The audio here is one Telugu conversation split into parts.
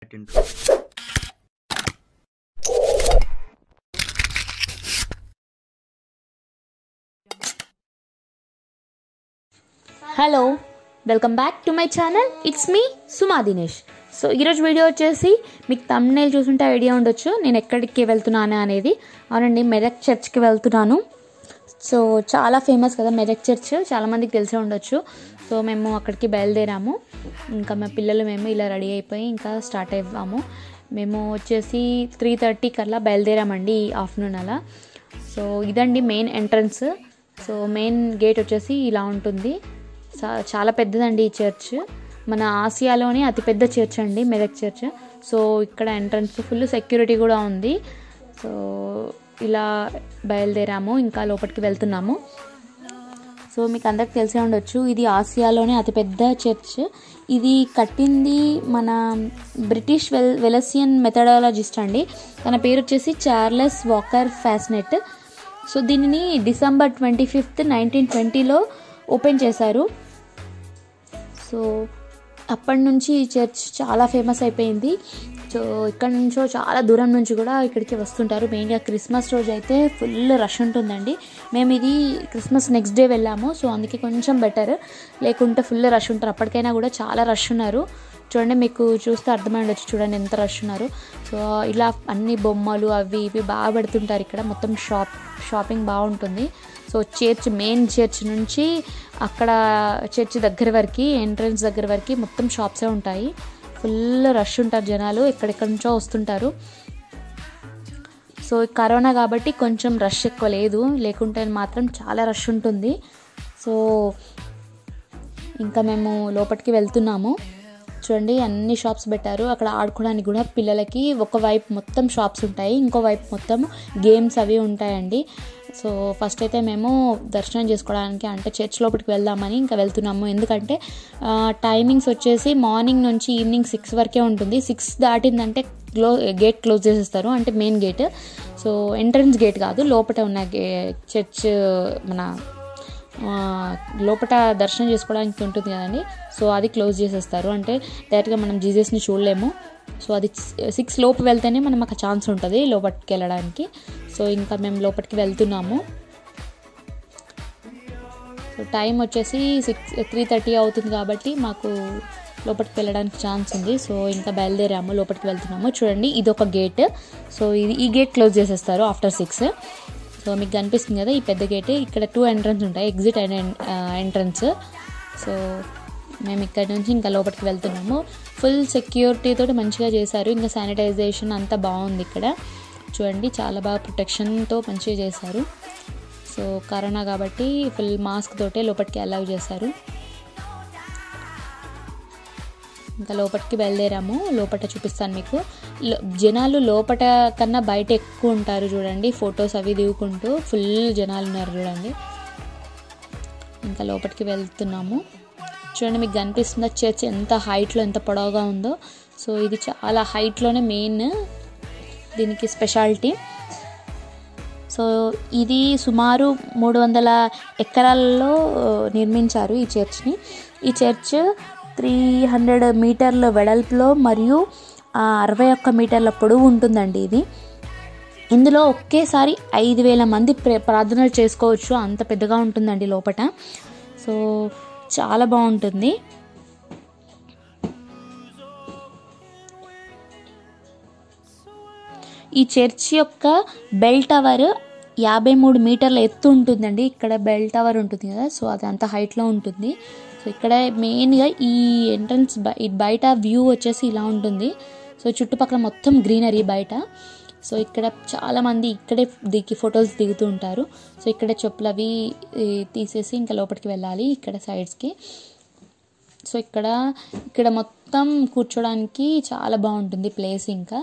attend hello welcome back to my channel it's me Suma Dinesh so ఈరోజు వీడియో వచ్చేసి మీకు తమ్నేల్ చూసుంటే ఐడియా ఉండొచ్చు నేను ఎక్కడికి వెళ్తున్నాను అనేది అవునండి మెదక్ చర్చ్కి వెళ్తున్నాను సో చాలా ఫేమస్ కదా మెదక్ చర్చ్ చాలామందికి తెలిసే ఉండొచ్చు సో మేము అక్కడికి బయలుదేరాము ఇంకా మా పిల్లలు మేము ఇలా రెడీ అయిపోయి ఇంకా స్టార్ట్ అయ్యాము మేము వచ్చేసి త్రీ థర్టీ కల్లా బయలుదేరామండి ఈ ఆఫ్టర్నూన్ అలా సో ఇదండి main entrance so main gate వచ్చేసి ఇలా ఉంటుంది చా- చాలా పెద్దదండి ఈ చర్చ్ మన ఆసియాలోనే అతిపెద్ద చర్చ్ అండి మెదక్ చర్చ్ సో ఇక్కడ ఎంట్రన్స్ ఫుల్ సెక్యూరిటీ కూడా ఉంది సో ఇలా బయలుదేరాము ఇంకా లోపలికి వెళ్తున్నాము సో మీకు అందరికి తెలిసే ఉండొచ్చు ఇది ఆసియాలోనే అతిపెద్ద చర్చ్ ఇది కట్టింది మన బ్రిటిష్ వెల్ వెలసియన్ మెథడాలజిస్ట్ అండి తన పేరు వచ్చేసి చార్లెస్ వాకర్ ఫ్యాస్నెట్ సో దీనిని డిసెంబర్ ట్వంటీ ఫిఫ్త్ నైన్టీన్ ట్వంటీలో ఓపెన్ చేశారు సో అప్పటి నుంచి ఈ చర్చ్ చాలా ఫేమస్ అయిపోయింది సో ఇక్కడ నుంచో చాలా దూరం నుంచి కూడా ఇక్కడికి వస్తుంటారు మెయిన్గా క్రిస్మస్ రోజు అయితే ఫుల్ రష్ ఉంటుందండి మేము ఇది క్రిస్మస్ నెక్స్ట్ డే వెళ్ళాము సో అందుకే కొంచెం బెటర్ లేకుంటే ఫుల్ రష్ ఉంటారు అప్పటికైనా కూడా చాలా రష్ ఉన్నారు చూడండి మీకు చూస్తే అర్థమై ఉండొచ్చు చూడండి ఎంత రష్ ఉన్నారు సో ఇలా అన్ని బొమ్మలు అవి ఇవి బాగా పెడుతుంటారు ఇక్కడ మొత్తం షాప్ షాపింగ్ బాగుంటుంది సో చర్చ్ మెయిన్ చర్చ్ నుంచి అక్కడ చర్చ్ దగ్గర వరకు ఎంట్రన్స్ దగ్గర వరకు మొత్తం షాప్సే ఉంటాయి ఫుల్ రష్ ఉంటారు జనాలు ఎక్కడెక్కడి నుంచో వస్తుంటారు సో కరోనా కాబట్టి కొంచెం రష్ ఎక్కువ లేదు లేకుంటే మాత్రం చాలా రష్ ఉంటుంది సో ఇంకా మేము లోపలికి వెళ్తున్నాము చూడండి అన్ని షాప్స్ పెట్టారు అక్కడ ఆడుకోవడానికి కూడా పిల్లలకి ఒక వైపు మొత్తం షాప్స్ ఉంటాయి ఇంకో వైపు మొత్తం గేమ్స్ అవి ఉంటాయండి సో ఫస్ట్ అయితే మేము దర్శనం చేసుకోవడానికి అంటే చర్చ్ లోపలికి వెళ్దామని ఇంకా వెళ్తున్నాము ఎందుకంటే టైమింగ్స్ వచ్చేసి మార్నింగ్ నుంచి ఈవినింగ్ సిక్స్ వరకే ఉంటుంది సిక్స్ దాటిందంటే క్లో గేట్ క్లోజ్ చేసేస్తారు అంటే main gate so entrance gate కాదు లోపల ఉన్న గే చర్చ్ మన ఆ, లోపల దర్శనం చేసుకోవడానికి ఉంటుంది కదండి సో అది క్లోజ్ చేసేస్తారు అంటే డైరెక్ట్గా మనం జీసస్ని చూడలేము సో అది సిక్స్ లోపు వెళ్తేనే మనం ఒక ఛాన్స్ ఉంటుంది లోపలికి వెళ్ళడానికి సో ఇంకా మేము లోపలికి వెళ్తున్నాము సో టైం వచ్చేసి సిక్స్ త్రీ థర్టీ అవుతుంది కాబట్టి మాకు లోపలికి వెళ్ళడానికి ఛాన్స్ ఉంది సో ఇంకా బయలుదేరాము లోపలికి వెళ్తున్నాము చూడండి ఇది ఒక గేట్ సో ఇది ఈ గేట్ క్లోజ్ చేసేస్తారు ఆఫ్టర్ సిక్స్ సో మీకు కనిపిస్తుంది కదా ఈ పెద్ద గేట్ ఇక్కడ టూ ఎంట్రన్స్ ఉంటాయి ఎగ్జిట్ అండ్ ఎంట్రన్స్ సో మేము ఇక్కడ నుంచి ఇంకా లోపలికి వెళ్తున్నాము ఫుల్ సెక్యూరిటీ తోటి మంచిగా చేశారు ఇంకా శానిటైజేషన్ అంతా బాగుంది ఇక్కడ చూడండి చాలా బాగా ప్రొటెక్షన్తో మంచిగా చేశారు సో కరోనా కాబట్టి ఫుల్ మాస్క్ తోటే లోపలికి అలౌ చేశారు ఇంకా లోపలికి బయలుదేరాము లోపల చూపిస్తాను మీకు లో- జనాలు లోపల కన్నా బయట ఎక్కువ ఉంటారు చూడండి ఫొటోస్ అవి దిగుకుంటూ ఫుల్ జనాలు ఉన్నారు చూడండి ఇంకా లోపలికి వెళ్తున్నాము చూడండి మీకు కనిపిస్తుందా చర్చ్ ఎంత హైట్లో ఎంత పొడవుగా ఉందో సో ఇది చాలా హైట్లోనే మెయిన్ దీనికి స్పెషాలిటీ సో ఇది సుమారు మూడు వందల ఎకరాల్లో నిర్మించారు ఈ చర్చ్ని ఈ చర్చ్ త్రీ హండ్రెడ్ మీటర్ల వెడల్పులో మరియు ఆ, అరవై ఒక్క మీటర్ల పొడవు ఉంటుందండి ఇది ఇందులో ఒకేసారి ఐదు వేల మంది ప్ర- ప్రార్థనలు చేసుకోవచ్చు అంత పెద్దగా ఉంటుందండి లోపట సో చాలా బాగుంటుంది ఈ చర్చ్ యొక్క బెల్ టవర్ యాభై మూడు మీటర్ల ఎత్తు ఉంటుందండి ఇక్కడ బెల్ టవర్ ఉంటుంది కదా సో అది అంత హైట్లో ఉంటుంది సో ఇక్కడ మెయిన్గా ఈ ఎంట్రన్స్ బయట వ్యూ వచ్చేసి ఇలా ఉంటుంది సో చుట్టుపక్కల మొత్తం గ్రీనరీ బయట సో ఇక్కడ చాలామంది ఇక్కడే దిగి ఫొటోస్ దిగుతూ ఉంటారు సో ఇక్కడ చెప్పులు అవి ఈ, తీసేసి ఇంకా లోపలికి వెళ్ళాలి ఇక్కడ సైడ్స్కి సో ఇక్కడ ఇక్కడ మొత్తం కూర్చోడానికి చాలా బాగుంటుంది ప్లేస్ ఇంకా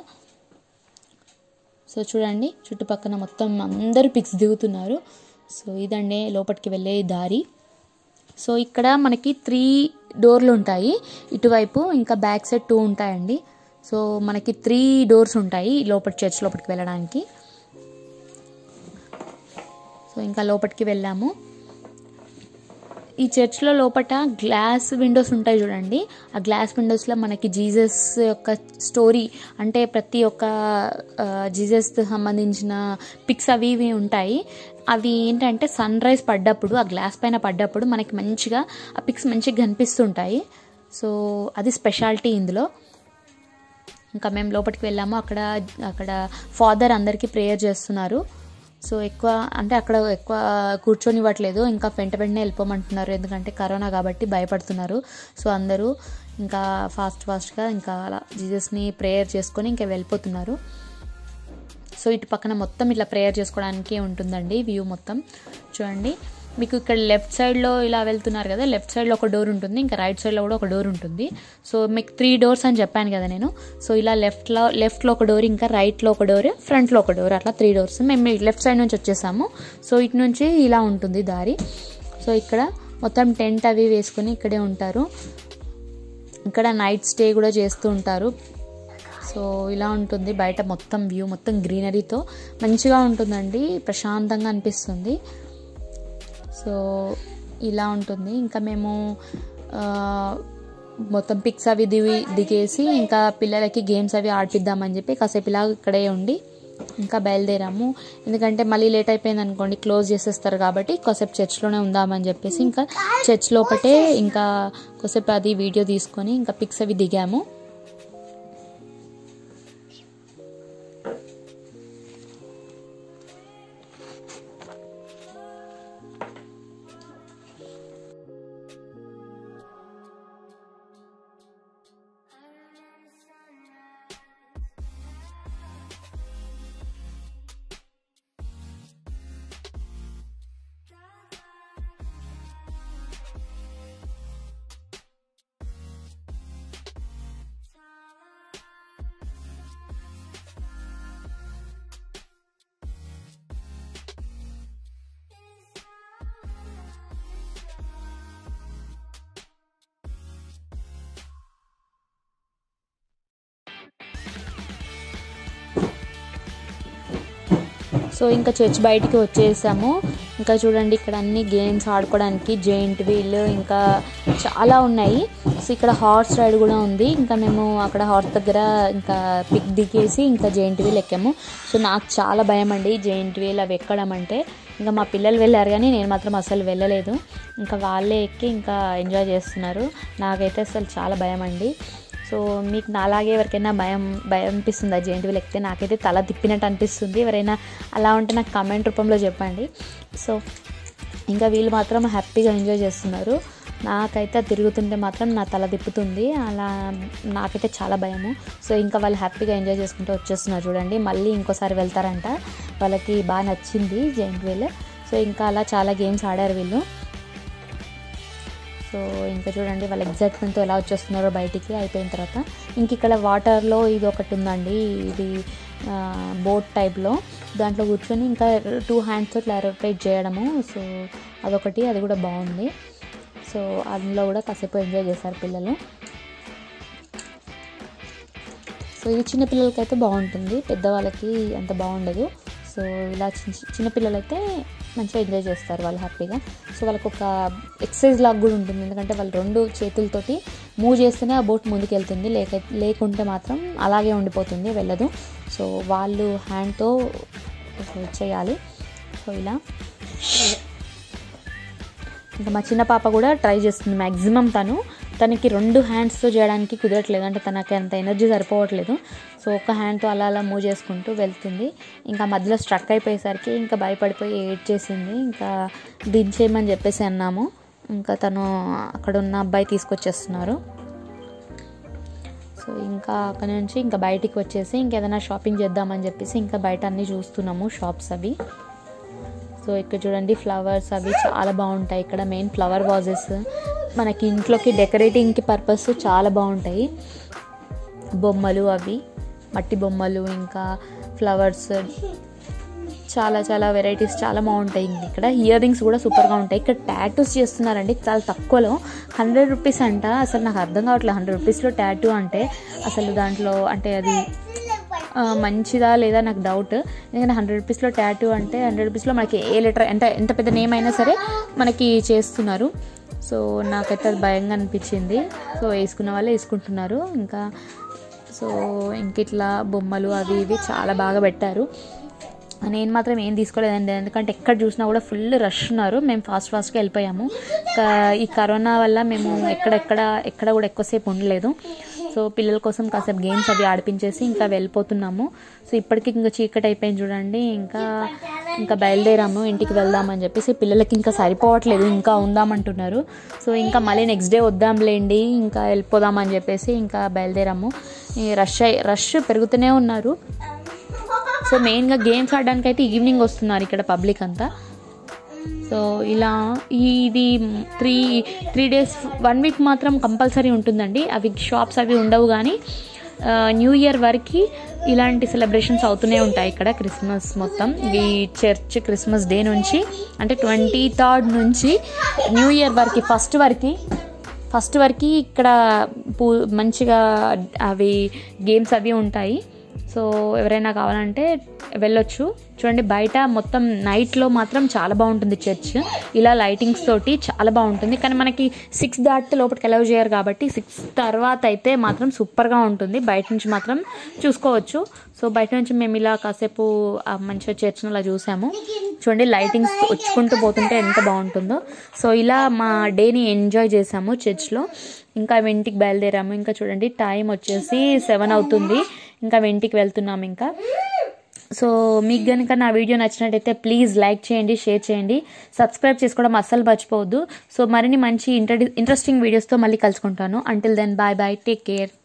సో చూడండి చుట్టుపక్కల మొత్తం అందరూ పిక్స్ దిగుతున్నారు సో ఇదండి లోపలికి వెళ్ళే దారి సో ఇక్కడ మనకి త్రీ డోర్లు ఉంటాయి ఇటువైపు ఇంకా బ్యాక్ సైడ్ టూ ఉంటాయండి సో మనకి త్రీ డోర్స్ ఉంటాయి లోపల చర్చ్ లోపలికి వెళ్ళడానికి సో ఇంకా లోపలికి వెళ్ళాము ఈ చర్చ్లో లోపట గ్లాస్ విండోస్ ఉంటాయి చూడండి ఆ గ్లాస్ విండోస్లో మనకి జీసస్ యొక్క స్టోరీ అంటే ప్రతి ఒక్క ఆ, జీసస్ సంబంధించిన పిక్స్ అవి ఇవి ఉంటాయి అవి ఏంటంటే సన్ రైజ్ పడ్డప్పుడు ఆ గ్లాస్ పైన పడ్డప్పుడు మనకి మంచిగా ఆ పిక్స్ మంచిగా కనిపిస్తుంటాయి సో అది స్పెషాలిటీ ఇందులో ఇంకా మేము లోపలికి వెళ్ళాము అక్కడ అక్కడ ఫాదర్ అందరికీ ప్రేయర్ చేస్తున్నారు సో ఎక్కువ అంటే అక్కడ ఎక్కువ కూర్చొనివ్వట్లేదు ఇంకా వెంట వెంటనే వెళ్ళిపోమంటున్నారు ఎందుకంటే కరోనా కాబట్టి భయపడుతున్నారు సో అందరూ ఇంకా ఫాస్ట్ ఫాస్ట్గా ఇంకా అలా జీసస్ని ప్రేయర్ చేసుకొని ఇంకా వెళ్ళిపోతున్నారు సో ఇటు పక్కన మొత్తం ఇట్లా ప్రేయర్ చేసుకోవడానికి ఉంటుందండి వ్యూ మొత్తం చూడండి మీకు ఇక్కడ లెఫ్ట్ సైడ్లో ఇలా వెళ్తున్నారు కదా లెఫ్ట్ సైడ్లో ఒక డోర్ ఉంటుంది ఇంకా రైట్ సైడ్లో కూడా ఒక డోర్ ఉంటుంది సో మీకు త్రీ డోర్స్ అని చెప్పాను కదా నేను సో ఇలా లెఫ్ట్లో లెఫ్ట్లో ఒక డోర్ ఇంకా రైట్లో ఒక డోర్ ఫ్రంట్లో ఒక డోర్ అట్లా త్రీ డోర్స్ మేము లెఫ్ట్ సైడ్ నుంచి వచ్చేసాము సో ఇటు నుంచి ఇలా ఉంటుంది దారి సో ఇక్కడ మొత్తం టెంట్ అవి వేసుకొని ఇక్కడే ఉంటారు ఇక్కడ నైట్ స్టే కూడా చేస్తూ ఉంటారు సో ఇలా ఉంటుంది బయట మొత్తం వ్యూ మొత్తం గ్రీనరీతో మంచిగా ఉంటుందండి ప్రశాంతంగా అనిపిస్తుంది సో ఇలా ఉంటుంది ఇంకా మేము ఆ, మొత్తం పిక్స్ అవి దిగి దిగేసి ఇంకా పిల్లలకి గేమ్స్ అవి ఆడిపిద్దామని చెప్పి కాసేపు ఇలా ఇక్కడే ఉండి ఇంకా బయలుదేరాము ఎందుకంటే మళ్ళీ లేట్ అయిపోయింది అనుకోండి క్లోజ్ చేసేస్తారు కాబట్టి కాసేపు చర్చ్లోనే ఉందామని చెప్పేసి ఇంకా చర్చ్ లోపటే ఇంకా కాసేపు అది వీడియో తీసుకొని ఇంకా పిక్స్ అవి దిగాము సో ఇంకా చర్చ్ బయటికి వచ్చేసాము ఇంకా చూడండి ఇక్కడ అన్ని గేమ్స్ ఆడుకోవడానికి జెయింట్ వీల్ ఇంకా చాలా ఉన్నాయి సో ఇక్కడ హార్స్ రైడ్ కూడా ఉంది ఇంకా మేము అక్కడ హార్స్ దగ్గర ఇంకా పిక్ దిగేసి ఇంకా జెయింట్ వీల్ ఎక్కాము సో నాకు చాలా భయం అండి జెయింట్ వీల్ అవి ఎక్కడం అంటే ఇంకా మా పిల్లలు వెళ్ళారు కానీ నేను మాత్రం అసలు వెళ్ళలేదు ఇంకా వాళ్ళే ఎక్కి ఇంకా ఎంజాయ్ చేస్తున్నారు నాకైతే అసలు చాలా భయం అండి సో మీకు నాలాగే ఎవరికైనా భయం భయం అనిపిస్తుందా జెయింట్ వీల్ ఎక్కితే నాకైతే తల తిప్పినట్టు అనిపిస్తుంది ఎవరైనా అలా ఉంటే నాకు కమెంట్ రూపంలో చెప్పండి సో ఇంకా వీళ్ళు మాత్రం హ్యాపీగా ఎంజాయ్ చేస్తున్నారు నాకైతే అది తిరుగుతుంటే మాత్రం నా తల తిప్పుతుంది అలా నాకైతే చాలా భయము సో ఇంకా వాళ్ళు హ్యాపీగా ఎంజాయ్ చేసుకుంటూ వచ్చేస్తున్నారు చూడండి మళ్ళీ ఇంకోసారి వెళ్తారంట వాళ్ళకి బాగా నచ్చింది జెయింట్ వీల్ సో ఇంకా అలా చాలా గేమ్స్ ఆడారు వీళ్ళు సో ఇంకా చూడండి వాళ్ళ ఎగ్జైట్మెంట్తో ఎలా వచ్చేస్తున్నారో బయటికి అయిపోయిన తర్వాత ఇంక ఇక్కడ వాటర్లో ఇది ఒకటి ఉందండి ఇది బోట్ టైప్లో దాంట్లో కూర్చొని ఇంకా టూ హ్యాండ్స్తో ఇట్లా రొటేట్ చేయడము సో అదొకటి అది కూడా బాగుంది సో అందులో కూడా కాసేపు ఎంజాయ్ చేశారు పిల్లలు సో ఇది చిన్న పిల్లలకైతే బాగుంటుంది పెద్దవాళ్ళకి అంత బాగుండదు సో ఇలా చిన్న చిన్నపిల్లలు అయితే మంచిగా ఎంజాయ్ చేస్తారు వాళ్ళు హ్యాపీగా సో వాళ్ళకి ఒక ఎక్సర్సైజ్ లాగా కూడా ఉంటుంది ఎందుకంటే వాళ్ళు రెండు చేతులతోటి మూవ్ చేస్తేనే ఆ బోట్ ముందుకు వెళ్తుంది లేక లేకుంటే మాత్రం అలాగే ఉండిపోతుంది వెళ్ళదు సో వాళ్ళు హ్యాండ్తో చేయాలి సో ఇలా ఇంకా మా చిన్న పాప కూడా ట్రై చేస్తుంది మ్యాక్సిమం తను తనకి రెండు హ్యాండ్స్తో చేయడానికి కుదరట్లేదు అంటే తనకి అంత ఎనర్జీ సరిపోవట్లేదు సో ఒక హ్యాండ్తో అలా అలా మూవ్ చేసుకుంటూ వెళ్తుంది ఇంకా మధ్యలో స్ట్రక్ అయిపోయేసరికి ఇంకా భయపడిపోయి ఏడ్ చేసింది ఇంకా దించేయమని చెప్పేసి అన్నాము ఇంకా తను అక్కడ ఉన్న అబ్బాయి తీసుకొచ్చేస్తున్నారు సో ఇంకా అక్కడ నుంచి ఇంకా బయటికి వచ్చేసి ఇంకేదైనా షాపింగ్ చేద్దామని చెప్పేసి ఇంకా బయట అన్నీ చూస్తున్నాము షాప్స్ అవి సో ఇక్కడ చూడండి ఫ్లవర్స్ అవి చాలా బాగుంటాయి ఇక్కడ మెయిన్ ఫ్లవర్ వాజెస్ మనకి ఇంట్లోకి డెకరేటింగ్కి పర్పస్ చాలా బాగుంటాయి బొమ్మలు అవి మట్టి బొమ్మలు ఇంకా ఫ్లవర్స్ చాలా చాలా వెరైటీస్ చాలా బాగుంటాయి ఇంక ఇక్కడ ఇయర్ రింగ్స్ కూడా సూపర్గా ఉంటాయి ఇక్కడ టాటూస్ చేస్తున్నారండి చాలా తక్కువలో హండ్రెడ్ రూపీస్ అంట అసలు నాకు అర్థం కావట్లేదు హండ్రెడ్ రూపీస్లో టాటూ అంటే అసలు దాంట్లో అంటే అది ఆ, మంచిదా లేదా నాకు డౌట్ ఎందుకంటే హండ్రెడ్ రూపీస్లో ట్యాటూ అంటే హండ్రెడ్ రూపీస్లో మనకి ఏ లెటర్ అంటే ఎంత పెద్ద నేమ్ అయినా సరే మనకి చేస్తున్నారు సో నాకైతే అది భయంగా అనిపించింది సో వేసుకున్న వాళ్ళే వేసుకుంటున్నారు ఇంకా సో ఇంక ఇట్లా బొమ్మలు అవి ఇవి చాలా బాగా పెట్టారు నేను మాత్రం ఏం తీసుకోలేదండి ఎందుకంటే ఎక్కడ చూసినా కూడా ఫుల్ రష్ ఉన్నారు మేము ఫాస్ట్ ఫాస్ట్గా వెళ్ళిపోయాము ఇంకా ఈ కరోనా వల్ల మేము ఎక్కడెక్కడ ఎక్కడ కూడా ఎక్కువసేపు ఉండలేదు సో పిల్లల కోసం కాసేపు గేమ్స్ అవి ఆడిపించేసి ఇంకా వెళ్ళిపోతున్నాము సో ఇప్పటికి ఇంకా చీకటి అయిపోయింది చూడండి ఇంకా ఇంకా బయలుదేరాము ఇంటికి వెళ్దామని చెప్పేసి పిల్లలకి ఇంకా సరిపోవట్లేదు ఇంకా ఉందామంటున్నారు సో ఇంకా మళ్ళీ నెక్స్ట్ డే వద్దాంలేండి ఇంకా వెళ్ళిపోదామని చెప్పేసి ఇంకా బయలుదేరాము ఈ రష్ అయి- రష్ పెరుగుతూనే ఉన్నారు సో మెయిన్గా గేమ్స్ ఆడడానికి అయితే ఈవినింగ్ వస్తున్నారు ఇక్కడ పబ్లిక్ అంతా సో ఇలా ఇది three three days one week మాత్రం కంపల్సరీ ఉంటుందండి అవి షాప్స్ అవి ఉండవు కానీ ఆ, న్యూ ఇయర్ వరకు ఇలాంటి సెలబ్రేషన్స్ అవుతూనే ఉంటాయి ఇక్కడ క్రిస్మస్ మొత్తం ఈ చర్చ్ క్రిస్మస్ డే నుంచి అంటే ట్వంటీ థర్డ్ నుంచి న్యూ ఇయర్ వరకు ఫస్ట్ వరకు ఫస్ట్ వరకు ఇక్కడ పూ మంచిగా అవి గేమ్స్ అవి ఉంటాయి సో ఎవరైనా కావాలంటే వెళ్ళొచ్చు చూడండి బయట మొత్తం నైట్లో మాత్రం చాలా బాగుంటుంది చర్చ్ ఇలా లైటింగ్స్ తోటి చాలా బాగుంటుంది కానీ మనకి సిక్స్ దాటితే లోపలికి అలౌ చేయరు కాబట్టి సిక్స్ తర్వాత అయితే మాత్రం సూపర్గా ఉంటుంది బయట నుంచి మాత్రం చూసుకోవచ్చు సో బయట నుంచి మేము ఇలా కాసేపు ఆ మంచిగా చర్చ్ని అలా చూసాము చూడండి లైటింగ్స్ వచ్చుకుంటూ పోతుంటే ఎంత బాగుంటుందో సో ఇలా మా డేని ఎంజాయ్ చేసాము చర్చ్లో ఇంకా మేము ఇంటికి బయలుదేరాము ఇంకా చూడండి టైం వచ్చేసి సెవెన్ అవుతుంది ఇంకా మేము ఇంటికి వెళ్తున్నాము ఇంకా సో మీకు కనుక నా వీడియో నచ్చినట్టయితే ప్లీజ్ లైక్ చేయండి షేర్ చేయండి సబ్స్క్రైబ్ చేసుకోవడం అస్సలు మర్చిపోవద్దు సో మరిన్ని మంచి ఇంట్రెస్టింగ్ వీడియోస్తో మళ్ళీ కలుసుకుంటాను until then bye bye take care